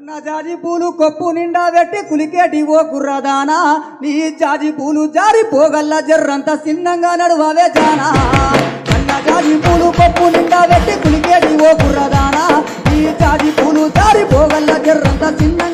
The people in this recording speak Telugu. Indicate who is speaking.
Speaker 1: నా జాజి పూలు కొప్పు నిండా పెట్టి కులికేటి ఓ కుర్రదానా నీ జాజి పూలు జారి పోగల్ల జర్రంత సిన్నంగా నడువవే జానా నా జాజి పూలు కొప్పు నిండా పెట్టి కులికేటి ఓ కుర్రదానా నీ జాజి పూలు జారి పోగల్ల జర్రంత సిన్నంగా